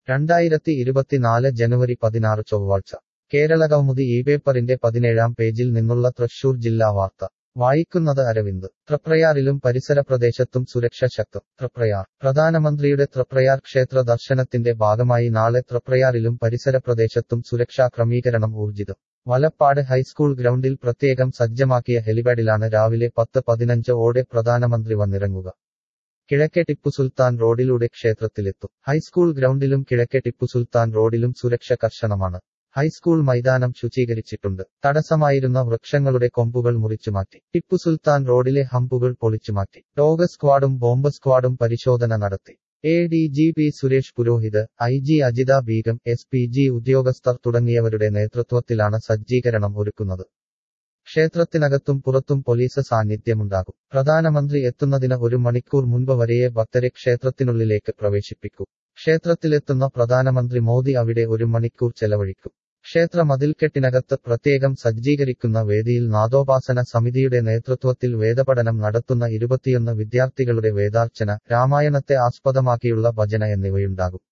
രണ്ടായിരത്തി ഇരുപത്തിനാല് ജനുവരി പതിനാറ് ചൊവ്വാഴ്ച കേരള കൗമുദി ഈ പേപ്പറിന്റെ പതിനേഴാം പേജിൽ നിന്നുള്ള തൃശൂർ ജില്ലാ വാർത്ത വായിക്കുന്നത് അരവിന്ദ് തൃപ്രയാറിലും പരിസര പ്രദേശത്തും സുരക്ഷ ശക്തം തൃപ്രയാർ പ്രധാനമന്ത്രിയുടെ തൃപ്രയാർ ക്ഷേത്ര ദർശനത്തിന്റെ ഭാഗമായി നാളെ തൃപ്രയാറിലും പരിസര പ്രദേശത്തും സുരക്ഷാ ക്രമീകരണം ഊർജിതം വലപ്പാട് ഹൈസ്കൂൾ ഗ്രൗണ്ടിൽ പ്രത്യേകം സജ്ജമാക്കിയ ഹെലിപാഡിലാണ് രാവിലെ പത്ത് പതിനഞ്ച് ഓടെ പ്രധാനമന്ത്രി വന്നിറങ്ങുക കിഴക്കെ ടിപ്പു സുൽത്താൻ റോഡിലൂടെ ക്ഷേത്രത്തിലെത്തും ഹൈസ്കൂൾ ഗ്രൗണ്ടിലും കിഴക്കെ ടിപ്പു സുൽത്താൻ റോഡിലും സുരക്ഷ കർശനമാണ് ഹൈസ്കൂൾ മൈതാനം ശുചീകരിച്ചിട്ടുണ്ട് തടസ്സമായിരുന്ന വൃക്ഷങ്ങളുടെ കൊമ്പുകൾ മുറിച്ചുമാറ്റി ടിപ്പു സുൽത്താൻ റോഡിലെ ഹമ്പുകൾ പൊളിച്ചുമാറ്റി ഡോഗ് സ്ക്വാഡും ബോംബ് സ്ക്വാഡും പരിശോധന നടത്തി A D G P Suresh Purohit I G Ajitha Begum S P G ഉദ്യോഗസ്ഥർ തുടങ്ങിയവരുടെ നേതൃത്വത്തിലാണ് സജ്ജീകരണം ഒരുക്കുന്നത് ക്ഷേത്രത്തിനകത്തും പുറത്തും പോലീസ് സാന്നിധ്യമുണ്ടാകും പ്രധാനമന്ത്രി എത്തുന്നതിന് ഒരു മണിക്കൂർ മുൻപ് വരെയേ ഭക്തരെ ക്ഷേത്രത്തിനുള്ളിലേക്ക് പ്രവേശിപ്പിക്കൂ ക്ഷേത്രത്തിലെത്തുന്ന പ്രധാനമന്ത്രി മോദി അവിടെ ഒരു മണിക്കൂർ ചെലവഴിക്കും ക്ഷേത്ര മതിൽക്കെട്ടിനകത്ത് പ്രത്യേകം സജ്ജീകരിക്കുന്ന വേദിയിൽ നാദോപാസന സമിതിയുടെ നേതൃത്വത്തിൽ വേദപഠനം നടത്തുന്ന ഇരുപത്തിയൊന്ന് വിദ്യാർത്ഥികളുടെ വേദാർച്ചന രാമായണത്തെ ആസ്പദമാക്കിയുള്ള ഭജന എന്നിവയുണ്ടാകും